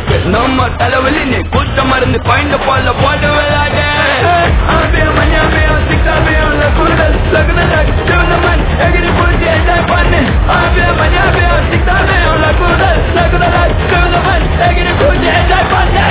Life நம்ம தலைவலி நீ கூட்ட மருந்து பாயிண்ட் போல போட்டு விளையாட ஆபியம் மணியாபியம் சிக்காபியம் லகுடல் லகுடல் சிவனமன் எகிரி பூச்சி என்ஜாய் பண்ணு ஆபியம் மணியாபியம் சிக்காபியம் லகுடல் லகுடல் சிவனமன் எகிரி பூச்சி என்ஜாய் பண்ணு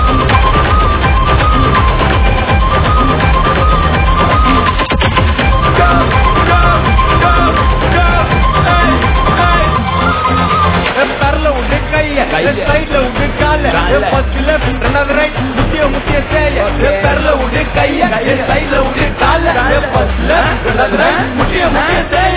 Go, go, go, go, hey, hey. பெரல விட்டு கைய கைய. சைட்ல விட்டு கால கால. ஃபர்ஸ்ட் லெஃப்ட் ரெண்டாவது ரைட் முக்கிய முக்கிய சேய Okay. பெரல விட்டு கைய கைய. சைட்ல விட்டு கால கால. ஃபர்ஸ்ட் லெஃப்ட் ரெண்டாவது ரைட் முக்கிய முக்கிய சேய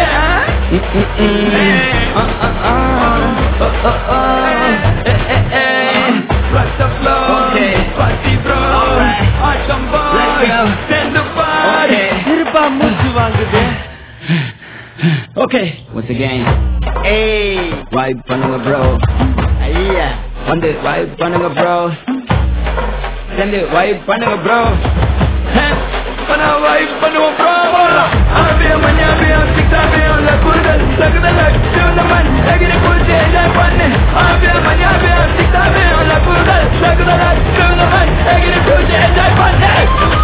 Rock the floor, Okay. party bro, awesome boy, Let's go. send the party. இருப்பா மூச்சு வாங்குது Okay, once again, ஏய் vibe பண்ணுங்க bro, ஐயா வந்து vibe பண்ணுங்க bro, send vibe பண்ணுங்க bro, Hey, பண்ண vibe பண்ணுவோம் bro. ஆபியம் மணியாபியம் சிக்ஸாபியம் லகுடல் லகுடல் சிவனமன் எகிரி பூச்சி enjoy பண்ணு ஆபியம் மணியாபியம் சிக்ஸாபியம் லகுடல் லகுடல் சிவனமன் எகிரி பூச்சி enjoy பண்ணு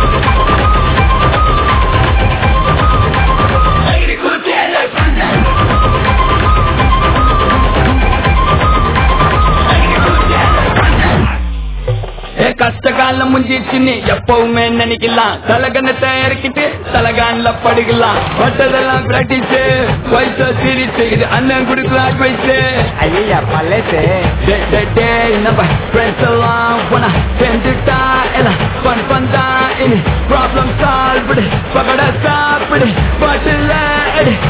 எகிரி பூச்சி enjoy பண்ணு எகிரி பூச்சி enjoy பண்ணு ஏ கஷ்ட காலம் முஞ்சிச்சுன்னு எப்பவுமே நினைக்கலாம் தலகணத்தை இறக்கிட்டு தலகான்ல படுக்கலாம் பட்டதெல்லாம் பிராக்டிஸ் வயசு சிரிச்சு இது அண்ணன் கொடுக்கலாம் அட்வைஸ் ஐயா பல்லட்டு நம்ம ஃப்ரெண்ட்ஸ் எல்லாம் போனா சேர்ந்துட்டா எல்லாம் ஃபன் பண்ணா இனி ப்ராப்ளம் சால்வ் பகட சாப்பிடு பாட்டுல எடு